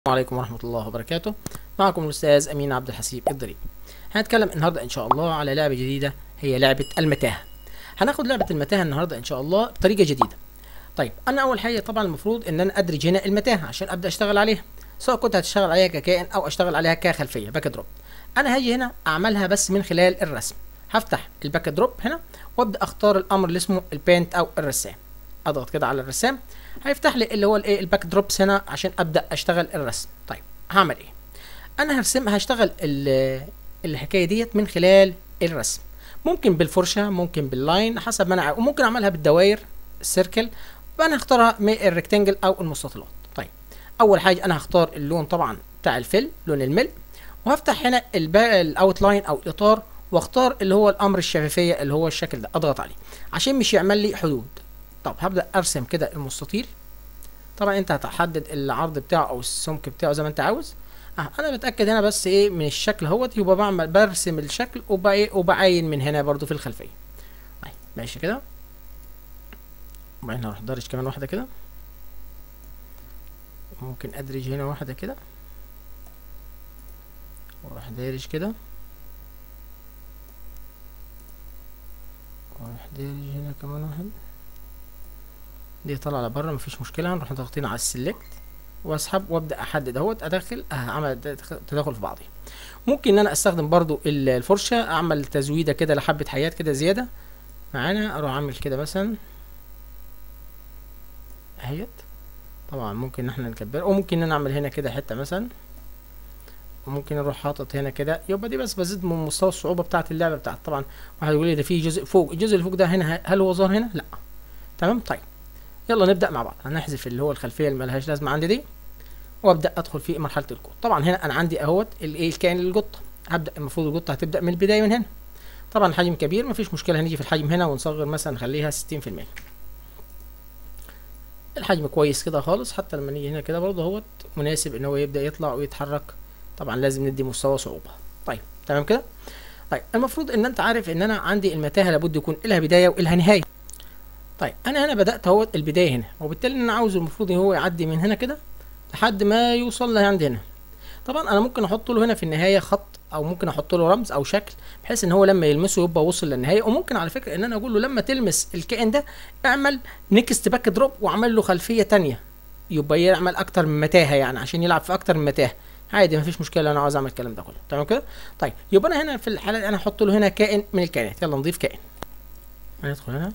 السلام عليكم ورحمة الله وبركاته معكم الأستاذ أمين عبد الحسيب الضريب هنتكلم النهاردة إن شاء الله على لعبة جديدة هي لعبة المتاهة هناخد لعبة المتاهة النهاردة إن شاء الله بطريقة جديدة طيب أنا أول حاجة طبعا المفروض إن أنا أدرج هنا المتاهة عشان أبدأ أشتغل عليها سواء كنت هتشتغل عليها ككائن أو أشتغل عليها كخلفية باك دروب أنا هاجي هنا أعملها بس من خلال الرسم هفتح الباك دروب هنا وأبدأ أختار الأمر اللي اسمه البينت أو الرسام أضغط كده على الرسام هيفتح لي اللي هو الايه الباك دروبس هنا عشان ابدا اشتغل الرسم طيب هعمل ايه انا هرسم هشتغل ال- الحكايه ديت من خلال الرسم ممكن بالفرشه ممكن باللاين حسب ما انا عاوز وممكن اعملها بالدوائر السيركل وانا هختارها من الريكتانجل او المستطيلات طيب اول حاجه انا هختار اللون طبعا بتاع الفيل لون المل وهفتح هنا الاوتلاين او الاطار واختار اللي هو الامر الشفافيه اللي هو الشكل ده اضغط عليه عشان مش يعمل لي حدود طب هبدا ارسم كده المستطيل طبعا انت هتحدد العرض بتاعه او السمك بتاعه زي ما انت عاوز اه انا بتاكد هنا بس ايه من الشكل اهوت يبقى بعمل برسم الشكل وبقى وبعين من هنا برضو في الخلفيه طيب ماشي كده وبعدين هروح دارج كمان واحده كده ممكن ادرج هنا واحده كده واروح دارج كده واروح دارج هنا كمان واحد دي طالعه لبره مفيش مشكله نروح ضاغطين على السلكت واسحب وابدا احدد اهوت ادخل اه عمل تداخل في بعضه ممكن ان انا استخدم برضو ال- الفرشه اعمل تزويده كده لحبه حيات كده زياده معانا اروح اعمل كده مثلا اهيت طبعا ممكن ان احنا نكبر وممكن ان انا اعمل هنا كده حته مثلا وممكن اروح حاطط هنا كده يبقى دي بس بزيد من مستوى الصعوبه بتاعه اللعبه بتاعت طبعا واحد يقول لي ده في جزء فوق الجزء اللي فوق ده هنا هل هو ظاهر هنا لا تمام طيب يلا نبدا مع بعض هنحذف اللي هو الخلفيه اللي ملهاش لازمه عندي دي وابدا ادخل في مرحله الكود طبعا هنا انا عندي اهوت الايه الكائن القطه هبدا المفروض القطه هتبدا من البدايه من هنا طبعا الحجم كبير مفيش مشكله هنيجي في الحجم هنا ونصغر مثلا نخليها 60% الحجم كويس كده خالص حتى لما نيجي هنا كده برضه اهوت مناسب ان هو يبدا يطلع ويتحرك طبعا لازم ندي مستوى صعوبه طيب تمام كده طيب المفروض ان انت عارف ان انا عندي المتاهه لابد يكون لها بدايه والها نهايه طيب انا هنا بدات اهو البدايه هنا وبالتالي انا عاوز المفروض ان هو يعدي من هنا كده لحد ما يوصل لعند هنا طبعا انا ممكن احط له هنا في النهايه خط او ممكن احط له رمز او شكل بحيث ان هو لما يلمسه يبقى وصل للنهايه وممكن على فكره ان انا اقول له لما تلمس الكائن ده اعمل نيكست باك دروب واعمل له خلفيه تانية يبقى يعمل اكتر من متاهه يعني عشان يلعب في اكتر من متاهه عادي مفيش مشكله انا عاوز اعمل الكلام ده كله تمام كده طيب يبقى انا هنا في الحاله دي انا احط له هنا كائن من الكائنات يلا نضيف كائن هندخل هنا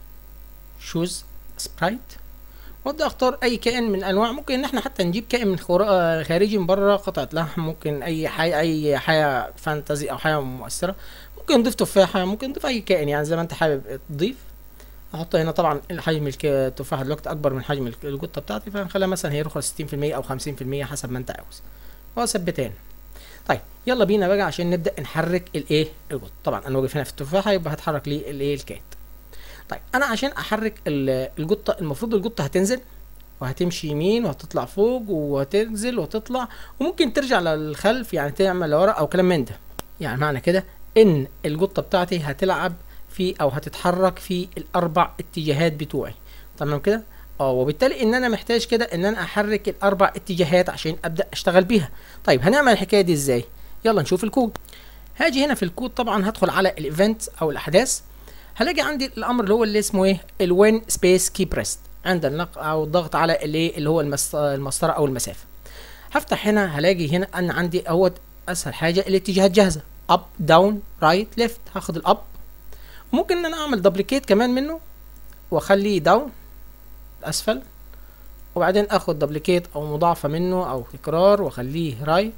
شوز سبرايت وابدا اختار اي كائن من الانواع ممكن ان احنا حتى نجيب كائن من خورا- خارجي من بره قطعه لحم ممكن اي حاجه اي حاجه فانتزي او حاجه مؤثره ممكن نضيف تفاحه ممكن نضيف اي كائن يعني زي ما انت حابب تضيف احط هنا طبعا حجم الك- التفاحه دلوقتي اكبر من حجم الك- القطه بتاعتي فهنخليها مثلا هي رخص 60% او 50% حسب ما انت عاوز واثبتها هنا طيب يلا بينا بقى عشان نبدا نحرك الايه القطه طبعا انا واقف هنا في التفاحه يبقى هتحرك لي الايه الكات طيب انا عشان احرك ال- القطه المفروض القطه هتنزل وهتمشي يمين وهتطلع فوق وهتنزل وتطلع وممكن ترجع للخلف يعني تعمل لورا او كلام من ده يعني معنى كده ان القطه بتاعتي هتلعب في او هتتحرك في الاربع اتجاهات بتوعي تمام كده اه وبالتالي ان انا محتاج كده ان انا احرك الاربع اتجاهات عشان ابدا اشتغل بيها طيب هنعمل الحكايه دي ازاي يلا نشوف الكود هاجي هنا في الكود طبعا هدخل على الايفنت او الاحداث هلاقي عندي الامر اللي هو اللي اسمه ايه الوين سبيس كي بريست عند النق او الضغط على الايه اللي هو المس- المسطره او المسافه هفتح هنا هلاقي هنا ان عندي اهوت اسهل حاجه الاتجاهات جاهزه اب داون رايت ليفت هاخد الاب ممكن ان انا اعمل دبليكيت كمان منه واخليه داون اسفل وبعدين اخد دبليكيت او مضاعفه منه او تكرار واخليه رايت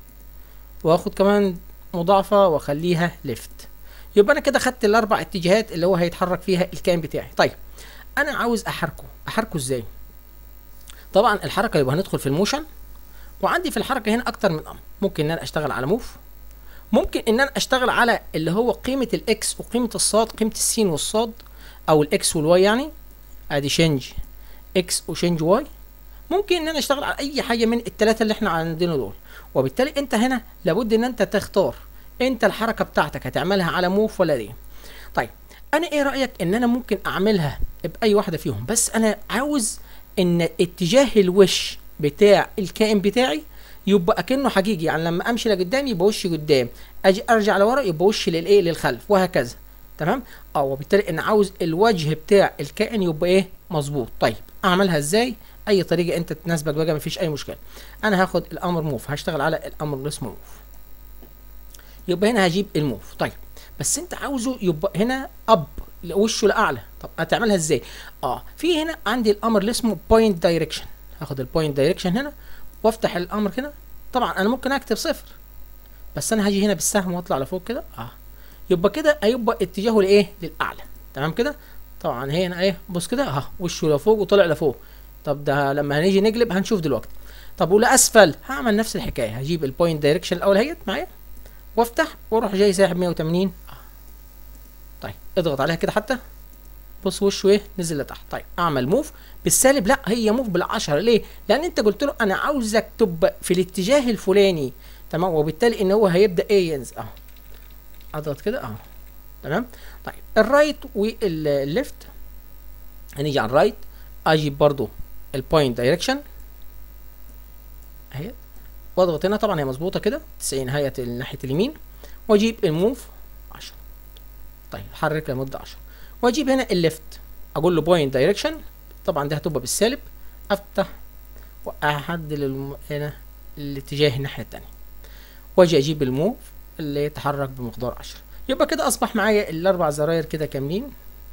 واخد كمان مضاعفه واخليها ليفت يبقى انا كده خدت الاربع اتجاهات اللي هو هيتحرك فيها الكائن بتاعي طيب انا عاوز احركه احركه ازاي طبعا الحركه يبقى هندخل في الموشن وعندي في الحركه هنا اكتر من امر ممكن ان انا اشتغل على موف ممكن ان انا اشتغل على اللي هو قيمه الاكس وقيمه الصاد قيمه السين والصاد او الاكس والواي يعني ادي شنج اكس وشنج واي ممكن ان انا اشتغل على اي حاجه من الثلاثه اللي احنا عندنا دول وبالتالي انت هنا لابد ان انت تختار انت الحركه بتاعتك هتعملها على موف ولا دي طيب انا ايه رايك ان انا ممكن اعملها باي واحده فيهم بس انا عاوز ان اتجاه الوش بتاع الكائن بتاعي يبقى اكنه حقيقي يعني لما امشي لقدام يبقى وشي قدام اجي ارجع لورا يبقى وشي للايه للخلف وهكذا تمام اه وبالتالي انا عاوز الوجه بتاع الكائن يبقى ايه مظبوط طيب اعملها ازاي اي طريقه انت تناسبك بقى مفيش اي مشكله انا هاخد الامر موف هشتغل على الامر اللي اسمه موف يبقى هنا هجيب الموف طيب بس انت عاوزه يبقى هنا اب وشه لاعلى طب هتعملها ازاي اه في هنا عندي الامر اللي اسمه بوينت دايركشن هاخد البوينت دايركشن هنا وافتح الامر هنا طبعا انا ممكن اكتب صفر بس انا هاجي هنا بالسهم واطلع لفوق كده اه يبقى كده هيبقى اتجاهه لايه للاعلى تمام كده طبعا هنا ايه بص كده اهو وشه لفوق وطلع لفوق طب ده لما هنيجي نقلب هنشوف دلوقتي طب ولاسفل هعمل نفس الحكايه هجيب البوينت دايركشن الاول اهيت معايا وافتح واروح جاي ساحب 180 آه. طيب اضغط عليها كده حتى بص وشه ايه نزل لتحت طيب اعمل موف بالسالب لا هي موف بالعشرة ليه لان انت قلت له انا عاوزك تبقى في الاتجاه الفلاني تمام وبالتالي ان هو هيبدا ايه ينزل اهو اضغط كده اهو تمام طيب الرايت والليفت هنيجي على الرايت اجيب برضو البوينت دايركشن اهي واضغط هنا طبعا هي مظبوطه كده 90 هيئه ناحيه اليمين واجيب الموف 10 طيب حرك لمده 10 واجيب هنا الليفت اقول له بوينت دايركشن طبعا ده هتبقى بالسالب افتح واحدد الم... هنا الاتجاه الناحيه الثانيه واجي اجيب الموف اللي يتحرك بمقدار 10 يبقى كده اصبح معايا الاربع زراير كده كاملين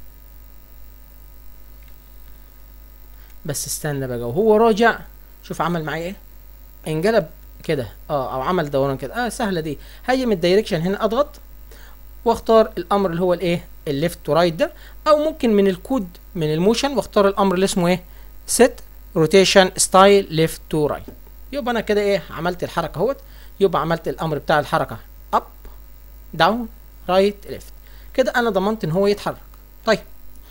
بس استنى بقى وهو راجع شوف عمل معايا ايه انقلب كده اه او عمل دوران كده اه سهله دي هاجي من الدايركشن هنا اضغط واختار الامر اللي هو الايه الليفت تو رايت ده او ممكن من الكود من الموشن واختار الامر اللي اسمه ايه set روتيشن ستايل ليفت تو رايت يبقى انا كده ايه عملت الحركه اهوت يبقى عملت الامر بتاع الحركه اب داون رايت ليفت كده انا ضمنت ان هو يتحرك طيب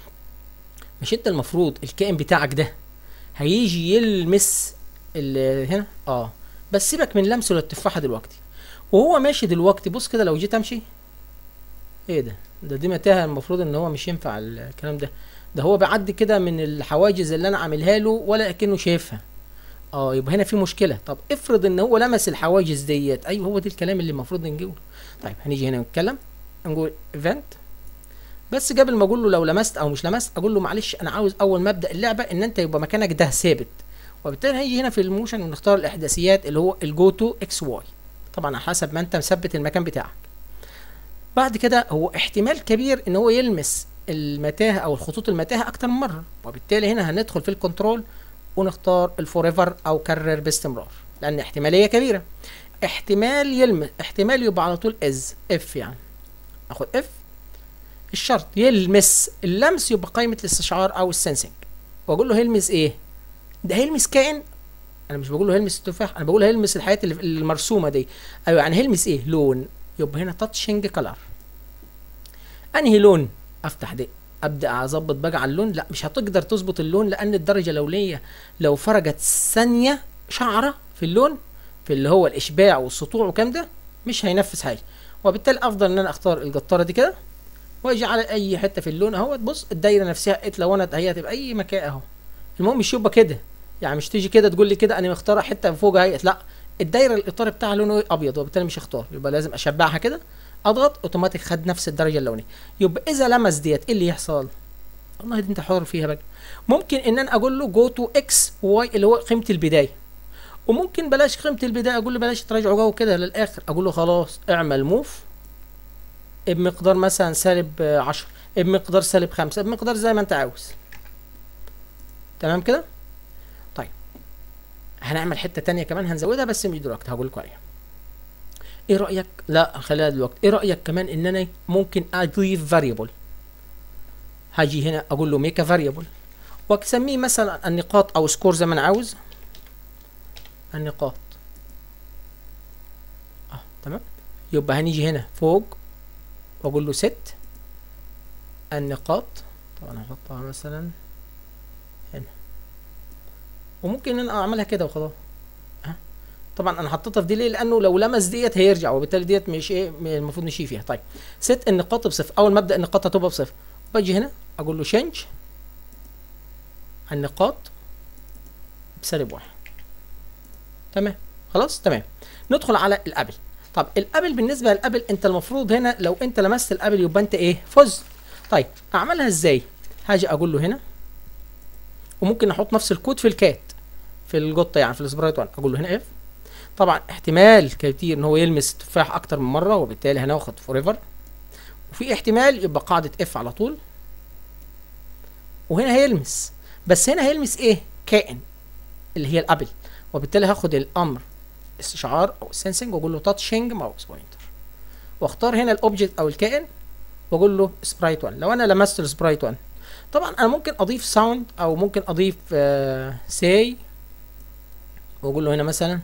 مش انت المفروض الكائن بتاعك ده هيجي يلمس اللي هنا اه بس سيبك من لمسه للتفاحه دلوقتي وهو ماشي دلوقتي بص كده لو جيت امشي ايه ده ده دي متاهه المفروض ان هو مش ينفع الكلام ده ده هو بيعدي كده من الحواجز اللي انا عاملها له ولا اكنه شايفها اه يبقى هنا في مشكله طب افرض ان هو لمس الحواجز ديت ايوه هو ده الكلام اللي المفروض نقوله طيب هنيجي هنا نتكلم نقول ايفنت بس قبل ما اقول له لو لمست او مش لمست اقول له معلش انا عاوز اول ما ابدا اللعبه ان انت يبقى مكانك ده ثابت وبالتالي هيجي هنا في الموشن ونختار الاحداثيات اللي هو الجو تو اكس واي طبعا على حسب ما انت مثبت المكان بتاعك بعد كده هو احتمال كبير ان هو يلمس المتاهه او الخطوط المتاهه اكتر من مره وبالتالي هنا هندخل في الكنترول ونختار الفوريفر او كرر باستمرار لان احتماليه كبيره احتمال يلمس احتمال يبقى على طول از اف يعني اخد اف الشرط يلمس اللمس يبقى قائمه الاستشعار او السنسنج واقول له هيلمس ايه ده هيلمس كائن انا مش بقول له هيلمس التفاح انا بقول له هيلمس الحاجات اللي المرسومه دي ايوه يعني هيلمس ايه لون يبقى هنا تاتشنج كلر انهي لون افتح دي ابدا اظبط بقى على اللون لا مش هتقدر تظبط اللون لان الدرجه الاوليه لو فرجت ثانيه شعره في اللون في اللي هو الاشباع والسطوع وكام ده مش هينفذ حاجه وبالتالي افضل ان انا اختار القطاره دي كده واجي على اي حته في اللون اهو بص الدايره نفسها اتلونت هي هتبقى اي مكان اهو المهم مش يبقى كده يعني مش تيجي كده تقول لي كده انا مختاره حته فوق اهي لا الدايره الاطار بتاعها لونه ابيض وبالتالي مش هختار يبقى لازم اشبعها كده اضغط اوتوماتيك خد نفس الدرجه اللونيه يبقى اذا لمس ديت ايه اللي يحصل والله دي انت حر فيها بقى ممكن ان انا اقول له جو تو اكس واي اللي هو قيمه البدايه وممكن بلاش قيمه البدايه اقول له بلاش تراجعوا جو كده للاخر اقول له خلاص اعمل موف بمقدار مثلا سالب 10 بمقدار سالب 5 بمقدار زي ما انت عاوز تمام كده طيب هنعمل حته تانية كمان هنزودها بس مش دلوقتي هقول لكم عليها ايه رايك لا خليها دلوقتي ايه رايك كمان ان انا ممكن اضيف فاريبل هاجي هنا اقول له ميك فاريبل واسميه مثلا النقاط او سكور زي ما انا عاوز النقاط اه تمام يبقى هنيجي هنا فوق واقول له ست النقاط طبعا هحطها مثلا هنا وممكن ان انا اعملها كده وخلاص ها طبعا انا حطيتها في دي ليه لانه لو لمس ديت هيرجع وبالتالي ديت مش ايه المفروض نشيل فيها طيب ست النقاط بصفر اول ما ابدا النقاط هتبقى بصفر باجي هنا اقول له شنج النقاط بسالب واحد تمام خلاص تمام ندخل على الابل طب الابل بالنسبه للابل انت المفروض هنا لو انت لمست الابل يبقى انت ايه فزت طيب اعملها ازاي هاجي اقول له هنا وممكن احط نفس الكود في الكات في الجطه يعني في السبرايت 1 اقول له هنا اف طبعا احتمال كتير ان هو يلمس التفاح اكتر من مره وبالتالي هناخد فور ايفر وفي احتمال يبقى قاعده اف على طول وهنا هيلمس بس هنا هيلمس ايه كائن اللي هي الابل وبالتالي هاخد الامر استشعار او سنسنج واقول له تاتشنج ماوس بوينتر واختار هنا الاوبجكت او الكائن واقول له سبرايت 1 لو انا لمست السبرايت 1 طبعا انا ممكن اضيف ساوند او ممكن اضيف سي واقول له هنا مثلا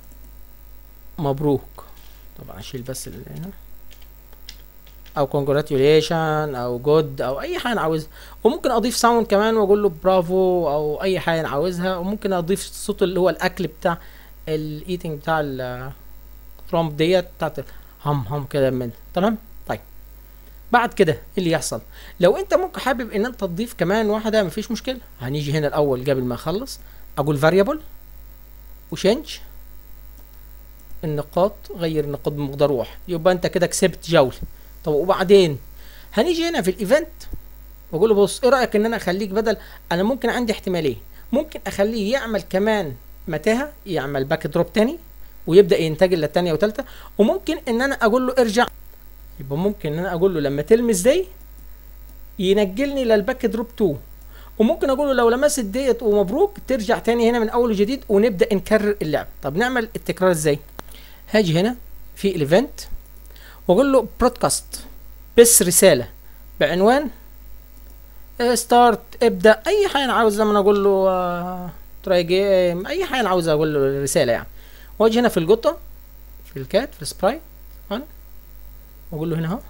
مبروك طبعا اشيل بس اللي هنا او congratulation او جود او اي حاجه انا عاوزها وممكن اضيف ساوند كمان واقول له برافو او اي حاجه انا عاوزها وممكن اضيف الصوت اللي هو الاكل بتاع الايتنج بتاع الترامب ديت بتاعت هم هم كده من تمام طيب بعد كده ايه اللي يحصل لو انت ممكن حابب ان انت تضيف كمان واحده مفيش مشكله هنيجي هنا الاول قبل ما اخلص اقول variable وشنج النقاط غير النقاط بمقدار واحد يبقى انت كده كسبت جوله طب وبعدين هنيجي هنا في الايفنت واقول له بص ايه رايك ان انا اخليك بدل انا ممكن عندي احتمالين ممكن اخليه يعمل كمان متاهه يعمل باك دروب تاني ويبدا ينتقل للتانيه وتالته وممكن ان انا اقول له ارجع يبقى ممكن ان انا اقول له لما تلمس دي ينقلني للباك دروب 2 وممكن اقول له لو لمست ديت ومبروك ترجع تاني هنا من اول وجديد ونبدا نكرر اللعب طب نعمل التكرار ازاي هاجي هنا في الايفنت واقول له برودكاست بس رساله بعنوان ستارت ابدا اي حاجه انا عاوز زي ما انا اقول له تراي جيم اي حاجه انا عاوز اقول له رساله يعني واجي هنا في القطه في الكات في السبراي انا واقول له هنا اهو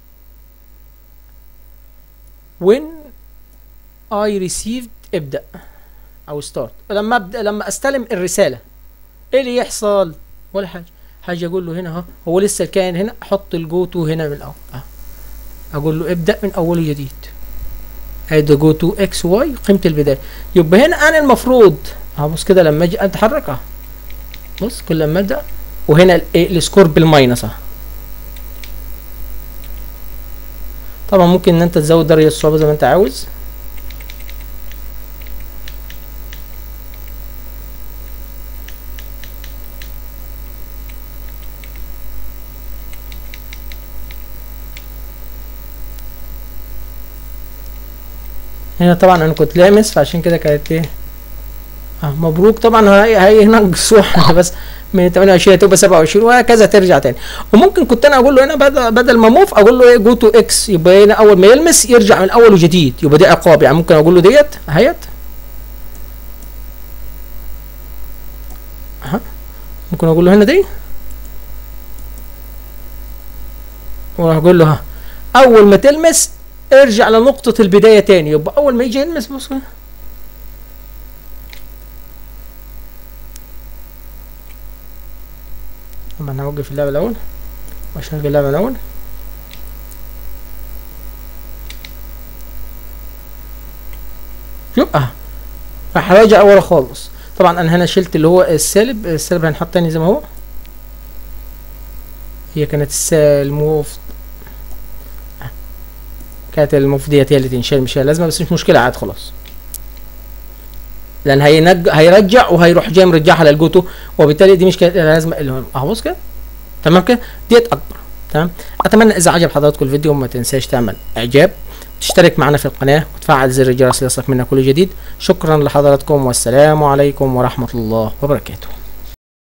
when I received ابدا او ستارت لما ابدا لما استلم الرساله ايه اللي يحصل ولا حاجه حاجه اقول له هنا اهو هو لسه الكائن هنا احط الجو تو هنا من الاول اه اقول له ابدا من اول جديد ادي جو تو اكس واي قيمه البدايه يبقى هنا انا المفروض اه بص كده لما اجي اتحرك اه بص كل لما ابدا وهنا الايه السكور بالماينس اه طبعا ممكن ان انت تزود درجه الصعوبه زي ما انت عاوز هنا طبعا انا كنت لامس فعشان كده كانت ايه اه مبروك طبعا هي هي هنا جسوح بس من 28 تبقى 27 وهكذا ترجع تاني وممكن كنت انا اقول له هنا بدل بدل ما موف اقول له ايه جو تو اكس يبقى هنا اول ما يلمس يرجع من اول وجديد يبقى دي عقاب يعني ممكن اقول له ديت اهيت اها ممكن اقول له هنا دي وراح اقول له ها اول ما تلمس ارجع لنقطة البداية تاني يبقى أول ما يجي يلمس بص طبعا هوقف اللعبة الأول وأشغل اللعبة الأول يبقى راح راجع ورا خالص طبعا أنا هنا شلت اللي هو السالب السالب هنحط تاني زي ما هو هي كانت الموف كانت المفديات هي اللي تنشال مش لازمه بس مش مشكله عاد خلاص لان هينج... هيرجع وهيروح جاي مرجعها للجوتو وبالتالي دي مش كانت لازمه اللي هو اهو بص كده تمام كده ديت اكبر تمام اتمنى اذا عجب حضراتكم الفيديو ما تنساش تعمل اعجاب تشترك معنا في القناه وتفعل زر الجرس ليصلك منا كل جديد شكرا لحضراتكم والسلام عليكم ورحمه الله وبركاته